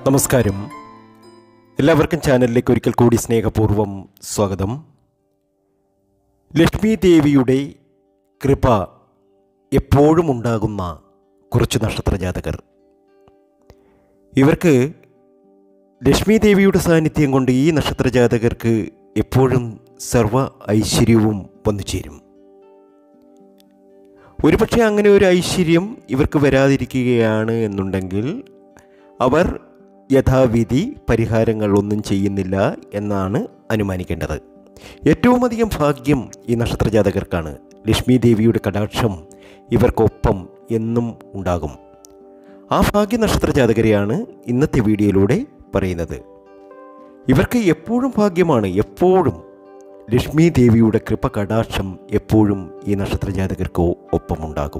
നമസ്കാരം എല്ലാവർക്കും ചാനലിലേക്ക് ഒരിക്കൽ കൂടി സ്നേഹപൂർവ്വം സ്വാഗതം ലക്ഷ്മി ദേവിയുടെ കൃപ എപ്പോഴും ഉണ്ടാകുന്ന കുറച്ച് നക്ഷത്രജാതകർ ഇവർക്ക് ലക്ഷ്മി ദേവിയുടെ സാന്നിധ്യം കൊണ്ട് ഈ നക്ഷത്രജാതകർക്ക് എപ്പോഴും സർവ ഐശ്വര്യവും വന്നു ചേരും ഒരുപക്ഷെ അങ്ങനെ ഒരു ഐശ്വര്യം ഇവർക്ക് വരാതിരിക്കുകയാണ് എന്നുണ്ടെങ്കിൽ അവർ യഥാവിധി പരിഹാരങ്ങൾ ഒന്നും ചെയ്യുന്നില്ല എന്നാണ് അനുമാനിക്കേണ്ടത് ഏറ്റവും അധികം ഭാഗ്യം ഈ നക്ഷത്രജാതകർക്കാണ് ലക്ഷ്മി ദേവിയുടെ കടാക്ഷം ഇവർക്കൊപ്പം എന്നും ഉണ്ടാകും ആ ഭാഗ്യ നക്ഷത്രജാതകരെയാണ് ഇന്നത്തെ വീഡിയോയിലൂടെ പറയുന്നത് ഇവർക്ക് എപ്പോഴും ഭാഗ്യമാണ് എപ്പോഴും ലക്ഷ്മി ദേവിയുടെ കൃപ കടാക്ഷം എപ്പോഴും ഈ നക്ഷത്രജാതകർക്ക് ഒപ്പമുണ്ടാകും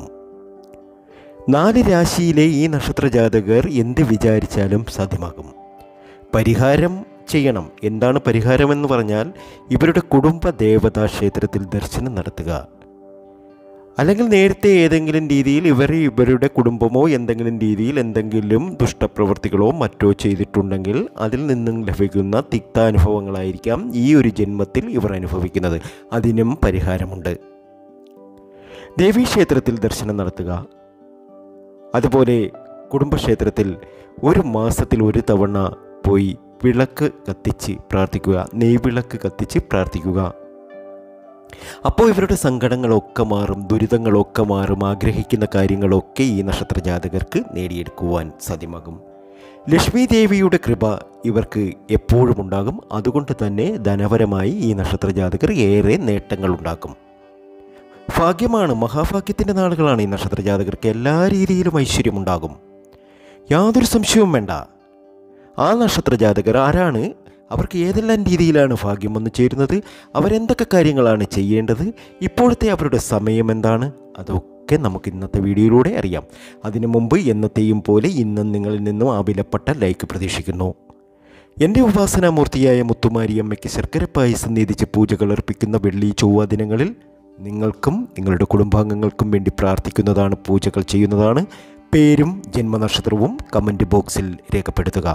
നാല് രാശിയിലെ ഈ നക്ഷത്രജാതകർ എന്ത് വിചാരിച്ചാലും സാധ്യമാകും പരിഹാരം ചെയ്യണം എന്താണ് പരിഹാരമെന്ന് പറഞ്ഞാൽ ഇവരുടെ കുടുംബ ദേവതാ ക്ഷേത്രത്തിൽ ദർശനം നടത്തുക അല്ലെങ്കിൽ നേരത്തെ ഏതെങ്കിലും രീതിയിൽ ഇവർ ഇവരുടെ കുടുംബമോ എന്തെങ്കിലും രീതിയിൽ എന്തെങ്കിലും ദുഷ്ടപ്രവൃത്തികളോ മറ്റോ ചെയ്തിട്ടുണ്ടെങ്കിൽ അതിൽ നിന്നും ലഭിക്കുന്ന തിക്താനുഭവങ്ങളായിരിക്കാം ഈ ഒരു ജന്മത്തിൽ ഇവർ അനുഭവിക്കുന്നത് അതിനും പരിഹാരമുണ്ട് ദേവീക്ഷേത്രത്തിൽ ദർശനം നടത്തുക അതുപോലെ കുടുംബക്ഷേത്രത്തിൽ ഒരു മാസത്തിൽ ഒരു തവണ പോയി വിളക്ക് കത്തിച്ച് പ്രാർത്ഥിക്കുക നെയ്വിളക്ക് കത്തിച്ച് പ്രാർത്ഥിക്കുക അപ്പോൾ ഇവരുടെ സങ്കടങ്ങളൊക്കെ മാറും ദുരിതങ്ങളൊക്കെ മാറും ആഗ്രഹിക്കുന്ന കാര്യങ്ങളൊക്കെ ഈ നക്ഷത്ര ജാതകർക്ക് നേടിയെടുക്കുവാൻ സാധ്യമാകും ലക്ഷ്മി ദേവിയുടെ കൃപ ഇവർക്ക് എപ്പോഴും ഉണ്ടാകും അതുകൊണ്ട് തന്നെ ധനപരമായി ഈ നക്ഷത്ര ജാതകർ ഏറെ നേട്ടങ്ങൾ ഉണ്ടാക്കും ഭാഗ്യമാണ് മഹാഭാഗ്യത്തിൻ്റെ നാളുകളാണ് ഈ നക്ഷത്ര ജാതകർക്ക് എല്ലാ രീതിയിലും ഐശ്വര്യമുണ്ടാകും യാതൊരു സംശയവും വേണ്ട ആ നക്ഷത്ര ജാതകർ ആരാണ് അവർക്ക് ഏതെല്ലാം രീതിയിലാണ് ഭാഗ്യം വന്നു ചേരുന്നത് അവരെന്തൊക്കെ കാര്യങ്ങളാണ് ചെയ്യേണ്ടത് ഇപ്പോഴത്തെ അവരുടെ സമയം എന്താണ് അതൊക്കെ നമുക്ക് ഇന്നത്തെ വീഡിയോയിലൂടെ അറിയാം അതിനു മുമ്പ് എന്നത്തെയും പോലെ ഇന്നും നിങ്ങളിൽ നിന്നും ആ വിലപ്പെട്ട ലൈക്ക് പ്രതീക്ഷിക്കുന്നു എൻ്റെ ഉപാസനാമൂർത്തിയായ മുത്തുമാരിയമ്മയ്ക്ക് ശർക്കര പായസം നീതിച്ച് പൂജകൾ അർപ്പിക്കുന്ന വെള്ളി ചൊവ്വ ദിനങ്ങളിൽ നിങ്ങൾക്കും നിങ്ങളുടെ കുടുംബാംഗങ്ങൾക്കും വേണ്ടി പ്രാർത്ഥിക്കുന്നതാണ് പൂജകൾ ചെയ്യുന്നതാണ് പേരും ജന്മനക്ഷത്രവും കമൻറ്റ് ബോക്സിൽ രേഖപ്പെടുത്തുക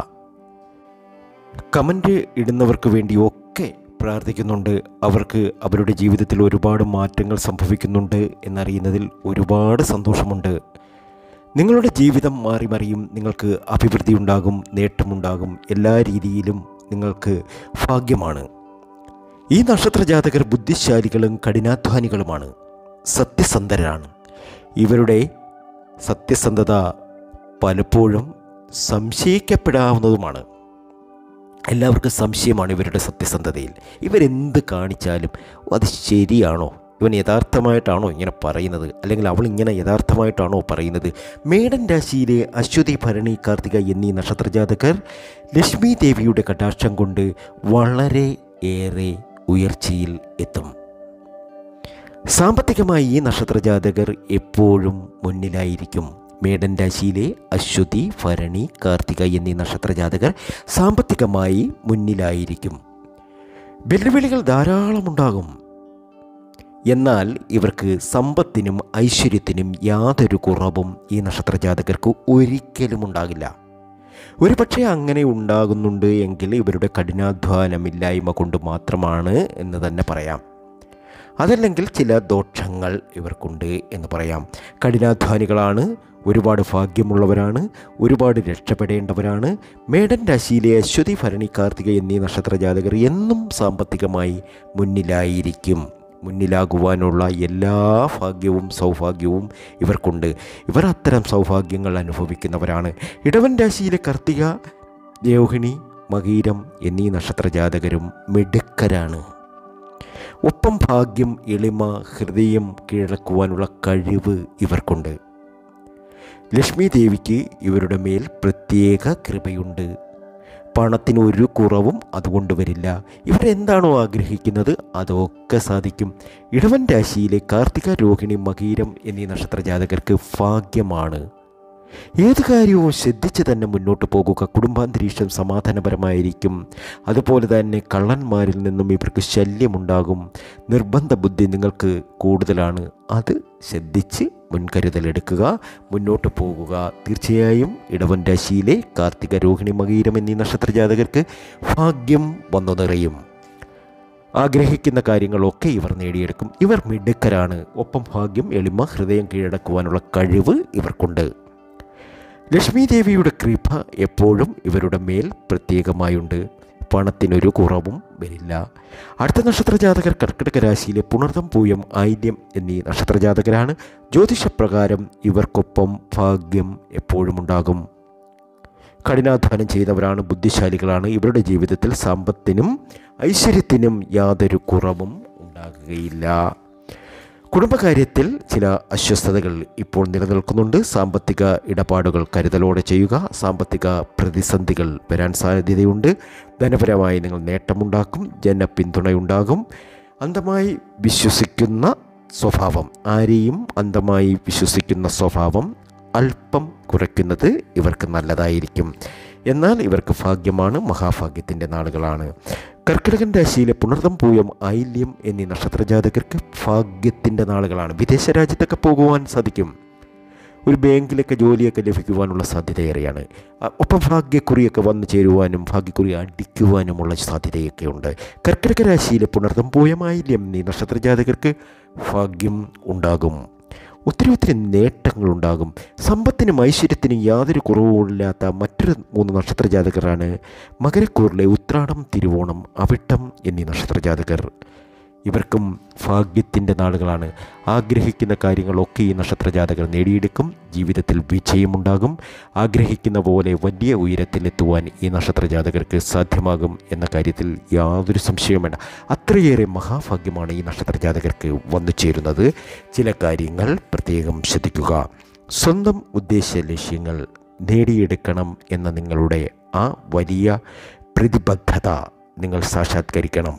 കമൻറ്റ് ഇടുന്നവർക്ക് വേണ്ടി ഒക്കെ പ്രാർത്ഥിക്കുന്നുണ്ട് അവർക്ക് അവരുടെ ജീവിതത്തിൽ ഒരുപാട് മാറ്റങ്ങൾ സംഭവിക്കുന്നുണ്ട് എന്നറിയുന്നതിൽ ഒരുപാട് സന്തോഷമുണ്ട് നിങ്ങളുടെ ജീവിതം മാറി മറിയും നിങ്ങൾക്ക് അഭിവൃദ്ധി ഉണ്ടാകും നേട്ടമുണ്ടാകും എല്ലാ രീതിയിലും നിങ്ങൾക്ക് ഭാഗ്യമാണ് ഈ നക്ഷത്ര ജാതകർ ബുദ്ധിശാലികളും കഠിനാധ്വാനികളുമാണ് സത്യസന്ധരാണ് ഇവരുടെ സത്യസന്ധത പലപ്പോഴും സംശയിക്കപ്പെടാവുന്നതുമാണ് എല്ലാവർക്കും സംശയമാണ് ഇവരുടെ സത്യസന്ധതയിൽ ഇവരെന്ത് കാണിച്ചാലും അത് ശരിയാണോ ഇവൻ യഥാർത്ഥമായിട്ടാണോ ഇങ്ങനെ പറയുന്നത് അല്ലെങ്കിൽ അവൾ ഇങ്ങനെ യഥാർത്ഥമായിട്ടാണോ പറയുന്നത് മേടൻ രാശിയിലെ അശ്വതി ഭരണി കാർത്തിക എന്നീ നക്ഷത്രജാതകർ ലക്ഷ്മി ദേവിയുടെ കടാക്ഷം കൊണ്ട് വളരെ ഏറെ ഉയർച്ചയിൽ എത്തും സാമ്പത്തികമായി ഈ നക്ഷത്രജാതകർ എപ്പോഴും മുന്നിലായിരിക്കും മേടൻ രാശിയിലെ അശ്വതി ഭരണി കാർത്തിക എന്നീ നക്ഷത്രജാതകർ സാമ്പത്തികമായി മുന്നിലായിരിക്കും വെല്ലുവിളികൾ ധാരാളമുണ്ടാകും എന്നാൽ ഇവർക്ക് സമ്പത്തിനും ഐശ്വര്യത്തിനും യാതൊരു കുറവും ഈ നക്ഷത്രജാതകർക്ക് ഒരിക്കലും ഉണ്ടാകില്ല ഒരു പക്ഷേ അങ്ങനെ ഉണ്ടാകുന്നുണ്ട് എങ്കിൽ ഇവരുടെ കഠിനാധ്വാനമില്ലായ്മ കൊണ്ട് മാത്രമാണ് എന്ന് തന്നെ പറയാം അതല്ലെങ്കിൽ ചില ദോഷങ്ങൾ ഇവർക്കുണ്ട് എന്ന് പറയാം കഠിനാധ്വാനികളാണ് ഒരുപാട് ഭാഗ്യമുള്ളവരാണ് ഒരുപാട് രക്ഷപ്പെടേണ്ടവരാണ് മേടൻ രാശിയിലെ അശ്വതി ഭരണി കാർത്തിക എന്നീ നക്ഷത്രജാതകർ എന്നും സാമ്പത്തികമായി മുന്നിലായിരിക്കും മുന്നിലാകുവാനുള്ള എല്ലാ ഭാഗ്യവും സൗഭാഗ്യവും ഇവർക്കുണ്ട് ഇവർ അത്തരം സൗഭാഗ്യങ്ങൾ അനുഭവിക്കുന്നവരാണ് ഇടവൻ രാശിയിലെ കർത്തിക രോഹിണി മകീരം എന്നീ നക്ഷത്രജാതകരും മിടുക്കരാണ് ഒപ്പം ഭാഗ്യം എളിമ ഹൃദയം കീഴടക്കുവാനുള്ള കഴിവ് ഇവർക്കുണ്ട് ലക്ഷ്മി ദേവിക്ക് ഇവരുടെ മേൽ പ്രത്യേക കൃപയുണ്ട് പണത്തിന് ഒരു കുറവും അതുകൊണ്ട് വരില്ല ഇവരെന്താണോ ആഗ്രഹിക്കുന്നത് അതൊക്കെ സാധിക്കും ഇടവൻ രാശിയിലെ കാർത്തിക രോഹിണി മകീരം എന്നീ നക്ഷത്രജാതകർക്ക് ഭാഗ്യമാണ് ഏത് കാര്യവും ശ്രദ്ധിച്ച് തന്നെ മുന്നോട്ട് പോകുക കുടുംബാന്തരീക്ഷം സമാധാനപരമായിരിക്കും അതുപോലെ തന്നെ കള്ളന്മാരിൽ നിന്നും ഇവർക്ക് ശല്യമുണ്ടാകും നിർബന്ധ ബുദ്ധി നിങ്ങൾക്ക് കൂടുതലാണ് അത് ശ്രദ്ധിച്ച് മുൻകരുതലെടുക്കുക മുന്നോട്ട് പോകുക തീർച്ചയായും ഇടവൻ രാശിയിലെ കാർത്തിക രോഹിണി മകീരം എന്നീ നക്ഷത്രജാതകർക്ക് ഭാഗ്യം വന്നു നിറയും ആഗ്രഹിക്കുന്ന കാര്യങ്ങളൊക്കെ ഇവർ നേടിയെടുക്കും ഇവർ മിടുക്കരാണ് ഒപ്പം ഭാഗ്യം എളിമ ഹൃദയം കീഴടക്കുവാനുള്ള കഴിവ് ഇവർക്കുണ്ട് ലക്ഷ്മി ദേവിയുടെ കൃപ എപ്പോഴും ഇവരുടെ മേൽ പ്രത്യേകമായുണ്ട് പണത്തിനൊരു കുറവും വരില്ല അടുത്ത നക്ഷത്രജാതകർ കർക്കിടക രാശിയിലെ പുണർതം പൂയം ആയില്യം എന്നീ നക്ഷത്രജാതകരാണ് ജ്യോതിഷപ്രകാരം ഇവർക്കൊപ്പം ഭാഗ്യം എപ്പോഴും ഉണ്ടാകും കഠിനാധ്വാനം ചെയ്തവരാണ് ബുദ്ധിശാലികളാണ് ഇവരുടെ ജീവിതത്തിൽ സമ്പത്തിനും ഐശ്വര്യത്തിനും യാതൊരു കുറവും ഉണ്ടാകുകയില്ല കുടുംബകാര്യത്തിൽ ചില അസ്വസ്ഥതകൾ ഇപ്പോൾ നിലനിൽക്കുന്നുണ്ട് സാമ്പത്തിക ഇടപാടുകൾ കരുതലോടെ ചെയ്യുക സാമ്പത്തിക പ്രതിസന്ധികൾ വരാൻ സാധ്യതയുണ്ട് ധനപരമായി നിങ്ങൾ നേട്ടമുണ്ടാക്കും ജനപിന്തുണയുണ്ടാകും അന്ധമായി വിശ്വസിക്കുന്ന സ്വഭാവം ആരെയും അന്ധമായി വിശ്വസിക്കുന്ന സ്വഭാവം അല്പം കുറയ്ക്കുന്നത് ഇവർക്ക് നല്ലതായിരിക്കും എന്നാൽ ഇവർക്ക് ഭാഗ്യമാണ് മഹാഭാഗ്യത്തിൻ്റെ നാളുകളാണ് കർക്കിടകൻ രാശിയിലെ പുണർതം പൂയം ആയില്യം എന്നീ നക്ഷത്രജാതകർക്ക് ഭാഗ്യത്തിൻ്റെ നാളുകളാണ് വിദേശ രാജ്യത്തൊക്കെ പോകുവാൻ സാധിക്കും ഒരു ബാങ്കിലൊക്കെ ജോലിയൊക്കെ ലഭിക്കുവാനുള്ള സാധ്യതയേറെയാണ് അ- ഒപ്പം ഭാഗ്യക്കുറിയൊക്കെ വന്നു ചേരുവാനും ഭാഗ്യക്കുറി അടിക്കുവാനുമുള്ള സാധ്യതയൊക്കെ ഉണ്ട് കർക്കിടക രാശിയിലെ പുണർതം പൂയം ആയില്യം എന്നീ നക്ഷത്രജാതകർക്ക് ഭാഗ്യം ഉണ്ടാകും ഒത്തിരി ഒത്തിരി നേട്ടങ്ങളുണ്ടാകും സമ്പത്തിനും ഐശ്വര്യത്തിനും യാതൊരു കുറവുമില്ലാത്ത മറ്റൊരു മൂന്ന് നക്ഷത്രജാതകരാണ് മകരക്കൂറിലെ ഉത്രാടം തിരുവോണം അവിട്ടം എന്നീ നക്ഷത്രജാതകർ ഇവർക്കും ഭാഗ്യത്തിൻ്റെ നാളുകളാണ് ആഗ്രഹിക്കുന്ന കാര്യങ്ങളൊക്കെ ഈ നക്ഷത്രജാതകർ നേടിയെടുക്കും ജീവിതത്തിൽ വിജയമുണ്ടാകും ആഗ്രഹിക്കുന്ന പോലെ വലിയ ഉയരത്തിലെത്തുവാൻ ഈ നക്ഷത്രജാതകർക്ക് സാധ്യമാകും എന്ന കാര്യത്തിൽ യാതൊരു സംശയവും വേണ്ട അത്രയേറെ മഹാഭാഗ്യമാണ് ഈ നക്ഷത്രജാതകർക്ക് വന്നു ചേരുന്നത് ചില കാര്യങ്ങൾ പ്രത്യേകം ശ്രദ്ധിക്കുക സ്വന്തം ഉദ്ദേശ ലക്ഷ്യങ്ങൾ നേടിയെടുക്കണം എന്ന നിങ്ങളുടെ ആ വലിയ പ്രതിബദ്ധത നിങ്ങൾ സാക്ഷാത്കരിക്കണം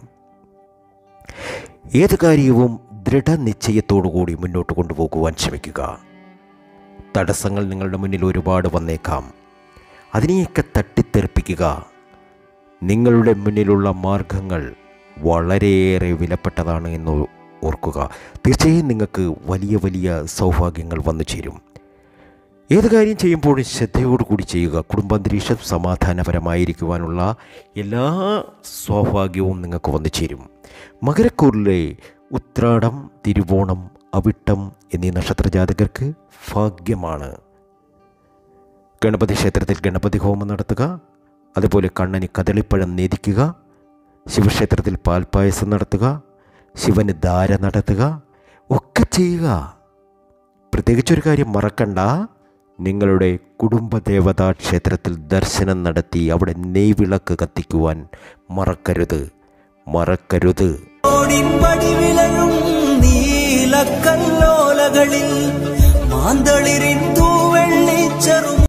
ഏത് കാര്യവും ദൃഢനിശ്ചയത്തോടുകൂടി മുന്നോട്ട് കൊണ്ടുപോകുവാൻ ശ്രമിക്കുക തടസ്സങ്ങൾ നിങ്ങളുടെ മുന്നിൽ ഒരുപാട് വന്നേക്കാം അതിനെയൊക്കെ തട്ടിത്തെറിപ്പിക്കുക നിങ്ങളുടെ മുന്നിലുള്ള മാർഗങ്ങൾ വളരെയേറെ വിലപ്പെട്ടതാണ് എന്ന് ഓർക്കുക തീർച്ചയായും നിങ്ങൾക്ക് വലിയ വലിയ സൗഭാഗ്യങ്ങൾ വന്നു ചേരും ഏത് കാര്യം ചെയ്യുമ്പോഴും ശ്രദ്ധയോടുകൂടി ചെയ്യുക കുടുംബാന്തരീക്ഷം സമാധാനപരമായിരിക്കുവാനുള്ള എല്ലാ സൗഭാഗ്യവും നിങ്ങൾക്ക് വന്നു ചേരും മകരക്കൂറിലെ ഉത്രാടം തിരുവോണം അവിട്ടം എന്നീ നക്ഷത്രജാതകർക്ക് ഭാഗ്യമാണ് ഗണപതി ക്ഷേത്രത്തിൽ ഗണപതി ഹോമം നടത്തുക അതുപോലെ കണ്ണന് കദളിപ്പഴം നേദിക്കുക ശിവക്ഷേത്രത്തിൽ പാൽപ്പായസം നടത്തുക ശിവന് ധാര നടത്തുക ഒക്കെ ചെയ്യുക പ്രത്യേകിച്ചൊരു കാര്യം മറക്കണ്ട നിങ്ങളുടെ കുടുംബദേവതാ ക്ഷേത്രത്തിൽ ദർശനം നടത്തി അവിടെ നെയ്വിളക്ക് കത്തിക്കുവാൻ മറക്കരുത് മറക്കരുത് ഓടിപ്പടി വിളഴും നീലക്കല്ലോലകളിൽ മാന്തളിരിൻ തൂവെള്ളിച്ചെറു